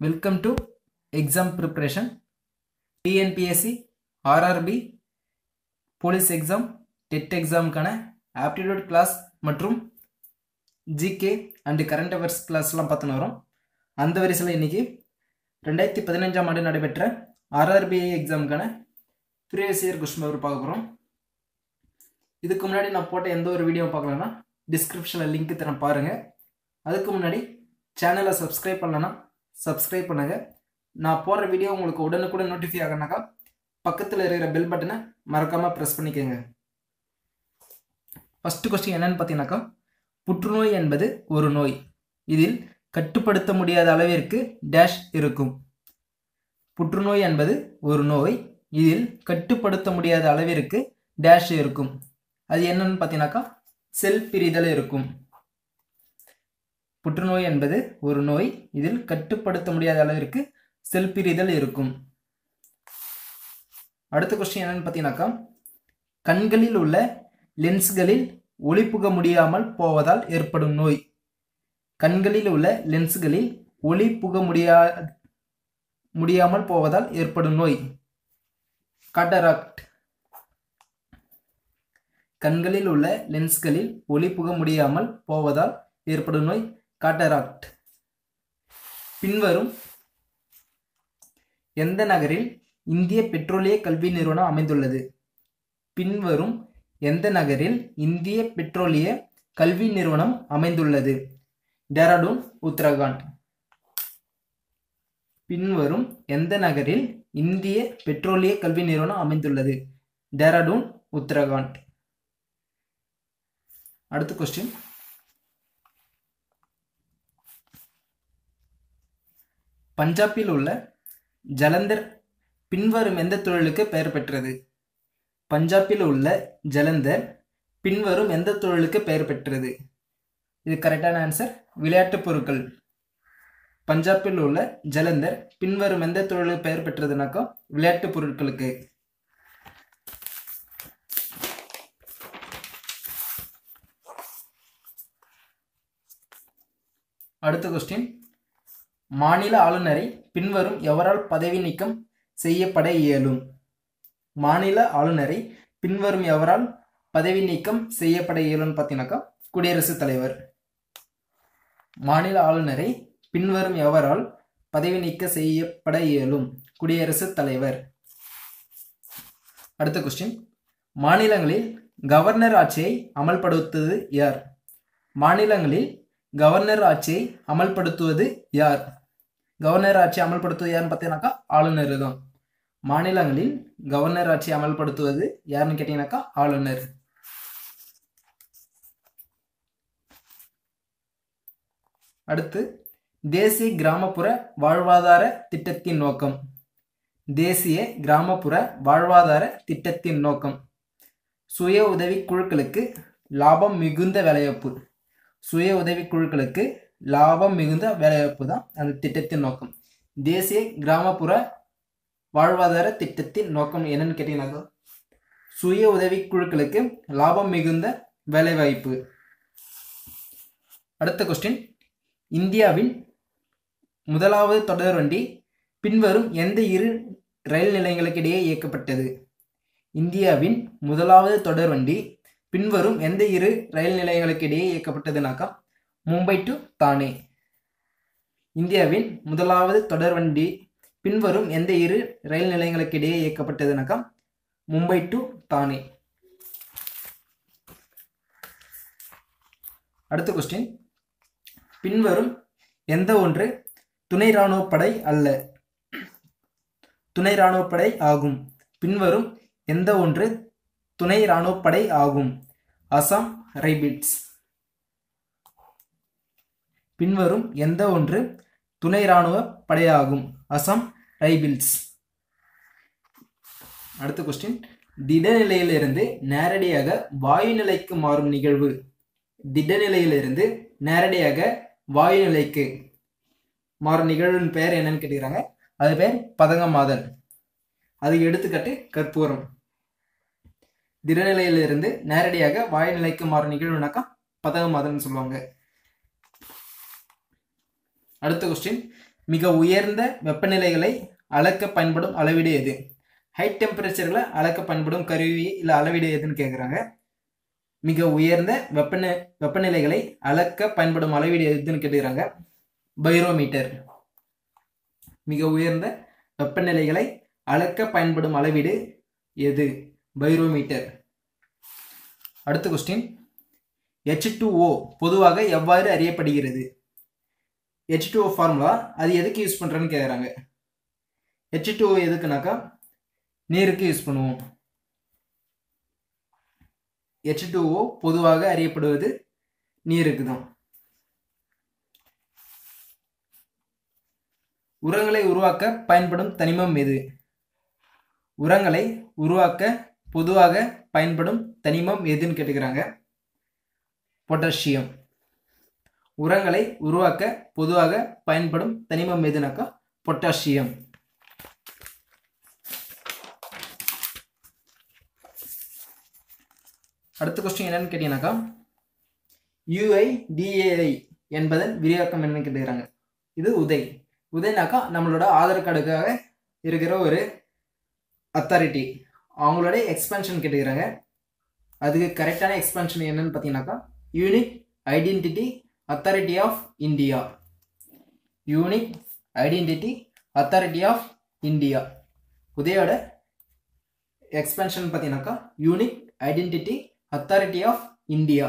welcome to exam preparation TNPSC RRB police exam TET எக்ஸாமுக்கான aptitude class மற்றும் GK and current affairs கிளாஸ்லாம் பார்த்துன்னு வரோம் அந்த வரிசையில் இன்றைக்கி ரெண்டாயிரத்தி பதினஞ்சாம் ஆண்டு நடைபெற்ற ஆர்ஆர்பிஐ எக்ஸாமுக்கான ப்ரீவியஸ் இயர் கொஸ்டின் பேப்பர் பார்க்க போகிறோம் இதுக்கு முன்னாடி நான் போட்ட எந்த ஒரு வீடியோ பார்க்கலன்னா டிஸ்கிரிப்ஷனில் லிங்க் தரேன் பாருங்கள் அதுக்கு முன்னாடி சேனலை சப்ஸ்கிரைப் பண்ணலன்னா சப்ஸ்கிரைப் பண்ணுங்கள் நான் போடுற வீடியோ உங்களுக்கு உடனுக்குடன் நோட்டிஃபை ஆகனாக்கா பக்கத்தில் இருக்கிற பெல் பட்டனை மறக்காமல் ப்ரெஸ் பண்ணிக்கோங்க ஃபஸ்ட்டு கொஸ்டின் என்னன்னு பார்த்தீங்கன்னாக்கா புற்றுநோய் என்பது ஒரு நோய் இதில் கட்டுப்படுத்த முடியாத அளவிற்கு டேஷ் இருக்கும் புற்றுநோய் என்பது ஒரு நோய் இதில் கட்டுப்படுத்த முடியாத அளவிற்கு டேஷ் இருக்கும் அது என்னன்னு பார்த்தீங்கன்னாக்கா செல் பிரிதல் இருக்கும் புற்றுநோய் என்பது ஒரு நோய் இதில் கட்டுப்படுத்த முடியாத அளவிற்கு செல் பிரிதல் இருக்கும் அடுத்த கொஸ்டின் என்னன்னு பார்த்தீங்கன்னாக்கா கண்களில் உள்ள லென்ஸ்களில் ஒளிபுக முடியாமல் போவதால் ஏற்படும் நோய் கண்களில் உள்ள லென்ஸ்களில் ஒளி புக முடியா முடியாமல் போவதால் ஏற்படும் நோய் கட்டராக்ட் கண்களில் உள்ள லென்ஸ்களில் ஒளி புக முடியாமல் போவதால் ஏற்படும் நோய் காட்டராக்ட் பின்வரும் எந்த நகரில் இந்திய பெட்ரோலிய கல்வி நிறுவனம் அமைந்துள்ளது பின்வரும் எந்த நகரில் இந்திய பெட்ரோலிய கல்வி நிறுவனம் அமைந்துள்ளது டேராடூன் உத்தரகாண்ட் பின்வரும் எந்த நகரில் இந்திய பெட்ரோலிய கல்வி நிறுவனம் அமைந்துள்ளது டேராடூன் உத்தரகாண்ட் அடுத்த கொஸ்டின் பஞ்சாபில் உள்ள ஜலந்தர் பின்வரும் எந்த தொழிலுக்கு பெயர் பெற்றது பஞ்சாபில் உள்ள ஜலந்தர் பின்வரும் எந்த தொழிலுக்கு பெயர் பெற்றது இது கரெக்டான ஆன்சர் விளையாட்டுப் பொருட்கள் பஞ்சாபில் உள்ள ஜலந்தர் பின்வரும் எந்த தொழிலுக்கு பெயர் பெற்றதுனாக்கா விளையாட்டுப் பொருட்களுக்கு அடுத்த கொஸ்டின் மாநில ஆளுநரை பின்வரும் எவரால் பதவி நீக்கம் செய்யப்பட இயலும் மாநில ஆளுநரை பின்வரும் எவரால் பதவி நீக்கம் செய்யப்பட இயலும்னு பார்த்தீங்கன்னாக்கா குடியரசுத் தலைவர் மாநில ஆளுநரை பின்வரும் எவரால் பதவி நீக்க செய்யப்பட இயலும் குடியரசுத் தலைவர் அடுத்த கொஸ்டின் மாநிலங்களில் கவர்னர் ஆட்சியை அமல்படுத்துவது யார் மாநிலங்களில் கவர்னர் ஆட்சியை அமல்படுத்துவது யார் கவர்னர் ஆட்சி அமல்படுத்துவது யாருன்னு பார்த்தீங்கன்னாக்கா ஆளுநர் தான் மாநிலங்களில் கவர்னர் ஆட்சி அமல்படுத்துவது யாருன்னு கேட்டீங்கன்னாக்கா ஆளுநர் அடுத்து தேசிய கிராமப்புற வாழ்வாதார திட்டத்தின் நோக்கம் தேசிய கிராமப்புற வாழ்வாதார திட்டத்தின் நோக்கம் சுய உதவி குழுக்களுக்கு லாபம் மிகுந்த வேலைவாய்ப்பு சுய உதவி குழுக்களுக்கு லாபம் மிகுந்த வேலைவாய்ப்பு தான் அந்த திட்டத்தின் நோக்கம் தேசிய கிராமப்புற வாழ்வாதார திட்டத்தின் நோக்கம் என்னன்னு கேட்டீங்கன்னாக்கா சுய உதவி குழுக்களுக்கு லாபம் மிகுந்த வேலைவாய்ப்பு அடுத்த கொஸ்டின் இந்தியாவின் முதலாவது தொடர்வண்டி பின்வரும் எந்த இரு ரயில் நிலையங்களுக்கு இடையே இயக்கப்பட்டது இந்தியாவின் முதலாவது தொடர்வண்டி பின்வரும் எந்த இரு ரயில் நிலையங்களுக்கு இடையே இயக்கப்பட்டதுனாக்கா மும்பை டு தானே இந்தியாவின் முதலாவது தொடர்வண்டி பின்வரும் எந்த இரு ரயில் நிலையங்களுக்கு இடையே இயக்கப்பட்டதுனாக்கா மும்பை டு தானே அடுத்த கொஸ்டின் பின்வரும் எந்த ஒன்று துணை இராணுவப்படை அல்ல துணை இராணுவப்படை ஆகும் பின்வரும் எந்த ஒன்று துணை இராணுவப்படை ஆகும் அசாம் ரைபிட்ஸ் பின்வரும் எந்த ஒன்று துணை இராணுவ படையாகும் அசாம் ரைபிள்ஸ் அடுத்த கொஸ்டின் திடநிலையிலிருந்து நேரடியாக வாயு நிலைக்கு மாறும் நிகழ்வு திடநிலையிலிருந்து நேரடியாக வாயு நிலைக்கு மாறும் நிகழ்வின் பெயர் என்னன்னு கேட்டுக்கிறாங்க அது பேர் பதங்கமாதல் அதுக்கு எடுத்துக்காட்டு கற்பூரம் திடநிலையிலிருந்து நேரடியாக வாயு நிலைக்கு மாறும் நிகழ்வுனாக்கா பதகமாதல்னு சொல்லுவாங்க அடுத்த கொஸ்டின் மிக உயர்ந்த வெப்பநிலைகளை அளக்க பயன்படும் அளவீடு எது ஹை டெம்பரேச்சர்களை அளக்க பயன்படும் கருவி இல்லை அளவீடு எதுன்னு கேட்குறாங்க மிக உயர்ந்த வெப்பநி வெப்பநிலைகளை அளக்க பயன்படும் அளவீடு எதுன்னு கேட்டுக்கிறாங்க பைரோமீட்டர் மிக உயர்ந்த வெப்பநிலைகளை அளக்க பயன்படும் அளவீடு எது பைரோமீட்டர் அடுத்த கொஸ்டின் ஹெச் டூ ஓ பொதுவாக எவ்வாறு அறியப்படுகிறது ஹெச் டூ ஓ ஃபார்முலா அது எதுக்கு யூஸ் பண்ணுறேன்னு கேட்குறாங்க ஹெச் டூ ஓ எதுக்குனாக்கா நீருக்கு யூஸ் பண்ணுவோம் ஹெச் டூ ஓ பொதுவாக அறியப்படுவது நீருக்கு தான் உரங்களை உருவாக்க பயன்படும் தனிமம் எது உரங்களை உருவாக்க பொதுவாக பயன்படும் தனிமம் எதுன்னு கேட்டுக்கிறாங்க பொட்டாசியம் உரங்களை உருவாக்க பொதுவாக பயன்படும் தனிமம் எதுனாக்கா பொட்டாசியம் அடுத்த கொஸ்டின் என்னன்னு கேட்டீங்கன்னாக்கா யூஐ டிஏஐ என்பதன் விரிவாக்கம் என்னன்னு கேட்டுக்கிறாங்க இது உதை உதய்னாக்கா நம்மளோட ஆதார் கார்டுக்காக இருக்கிற ஒரு அத்தாரிட்டி அவங்களோட எக்ஸ்பென்ஷன் கேட்டுக்கிறாங்க அதுக்கு கரெக்டான எக்ஸ்பென்ஷன் என்னன்னு பார்த்தீங்கன்னாக்கா unique identity authority of India unique identity authority of India உதயோட எக்ஸ்பென்ஷன் பார்த்தீங்கன்னாக்கா unique identity authority of India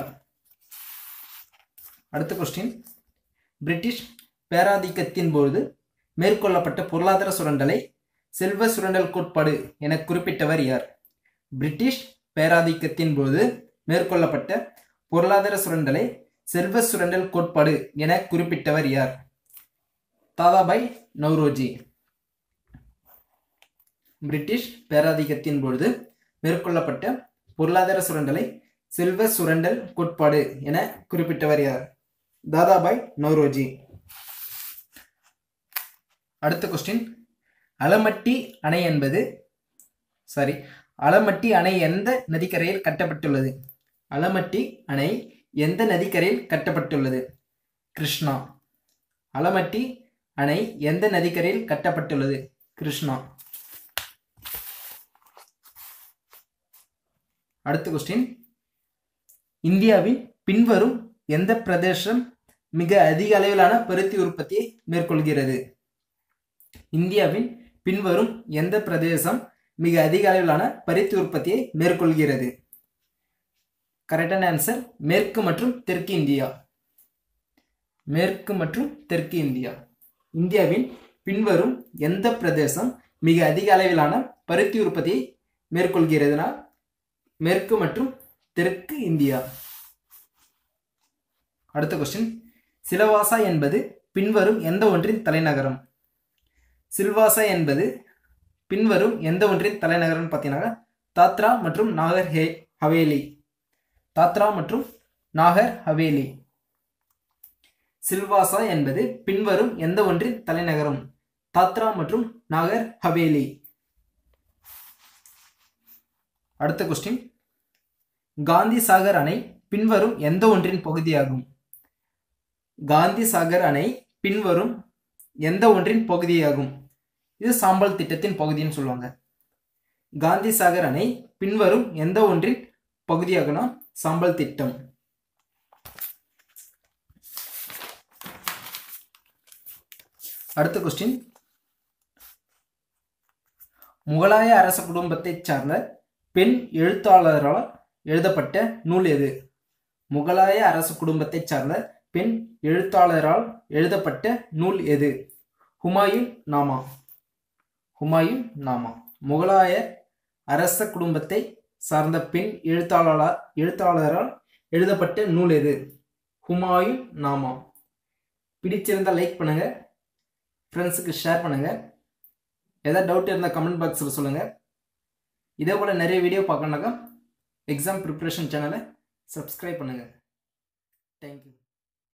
அடுத்த கொஸ்டின் பிரிட்டிஷ் பேராதிக்கத்தின் போது மேற்கொள்ளப்பட்ட பொருளாதார சுரண்டலை செல்வ சுரண்டல் கோட்பாடு என குறிப்பிட்டவர் யார் பிரிட்டிஷ் பேராதிக்கத்தின் போது மேற்கொள்ளப்பட்ட பொருளாதார சுரண்டலை செல்வ சுரண்டல் கோட்பாடு என குறிப்பிட்டவர் யார் தாதாபாய் நவ்ரோஜி பிரிட்டிஷ் பேராதிக்கத்தின் பொழுது மேற்கொள்ளப்பட்ட பொருளாதார சுரண்டலை செல்வ சுரண்டல் கோட்பாடு என குறிப்பிட்டவர் யார் தாதாபாய் நவ்ரோஜி அடுத்த கொஸ்டின் அலமட்டி அணை என்பது சாரி அலமட்டி அணை எந்த நதிக்கரையில் கட்டப்பட்டுள்ளது அலமட்டி அணை எந்த நதிக்கரையில் கட்டப்பட்டுள்ளது கிருஷ்ணா அலமட்டி அணை எந்த நதிக்கரையில் கட்டப்பட்டுள்ளது கிருஷ்ணா அடுத்த கொஸ்டின் இந்தியாவின் பின்வரும் எந்த பிரதேசம் மிக அதிக அளவிலான பருத்தி உற்பத்தியை மேற்கொள்கிறது இந்தியாவின் பின்வரும் எந்த பிரதேசம் மிக அதிக அளவிலான பருத்தி உற்பத்தியை மேற்கொள்கிறது கரெக்டான ஆன்சர் மேற்கு மற்றும் தெற்கு இந்தியா மேற்கு மற்றும் தெற்கு இந்தியா இந்தியாவின் பின்வரும் எந்த பிரதேசம் மிக அதிக அளவிலான பருத்தி உற்பத்தியை மேற்கொள்கிறதுனா மேற்கு மற்றும் தெற்கு இந்தியா அடுத்த கொஸ்டின் சிலவாசா என்பது பின்வரும் எந்த ஒன்றின் தலைநகரம் சில்வாசா என்பது பின்வரும் எந்த ஒன்றின் தலைநகரம் பார்த்தீங்கன்னா தாத்ரா மற்றும் நாகர் ஹே ஹவேலி தாத்ரா மற்றும் நாகர் ஹவேலி சில்வாசா என்பது பின்வரும் எந்த ஒன்றின் தலைநகரம் தாத்ரா மற்றும் நாகர் ஹவேலி அடுத்த கொஸ்டின் காந்தி சாகர் அணை பின்வரும் எந்த ஒன்றின் பகுதியாகும் காந்தி சாகர் அணை பின்வரும் எந்த ஒன்றின் பகுதியாகும் இது சாம்பல் திட்டத்தின் பகுதின்னு சொல்லுவாங்க காந்தி சாகர் அணை பின்வரும் எந்த ஒன்றின் பகுதியாகும்னா சாம்பல் திட்டம் அடுத்த கொஸ்டின் முகலாய அரச குடும்பத்தைச் சார்ந்த பெண் எழுத்தாளரால் எழுதப்பட்ட நூல் எது முகலாய அரச குடும்பத்தைச் சார்ந்த பெண் எழுத்தாளரால் எழுதப்பட்ட நூல் எது ஹுமாயூன் நாமா ஹுமாயூன் நாமா முகலாய அரச குடும்பத்தை சார்ந்த பெண் எழுத்தாளரா எழுத்தாளரால் எழுதப்பட்ட நூல் எது ஹுமாயூன் நாமா பிடிச்சிருந்தால் லைக் பண்ணுங்க ஃப்ரெண்ட்ஸுக்கு ஷேர் பண்ணுங்க ஏதாவது டவுட் இருந்தால் கமெண்ட் பாக்ஸில் சொல்லுங்கள் இதே போல் நிறைய வீடியோ பார்க்கணுனாக்கா எக்ஸாம் ப்ரிப்ரேஷன் சேனலை சப்ஸ்கிரைப் பண்ணுங்கள் தேங்க்யூ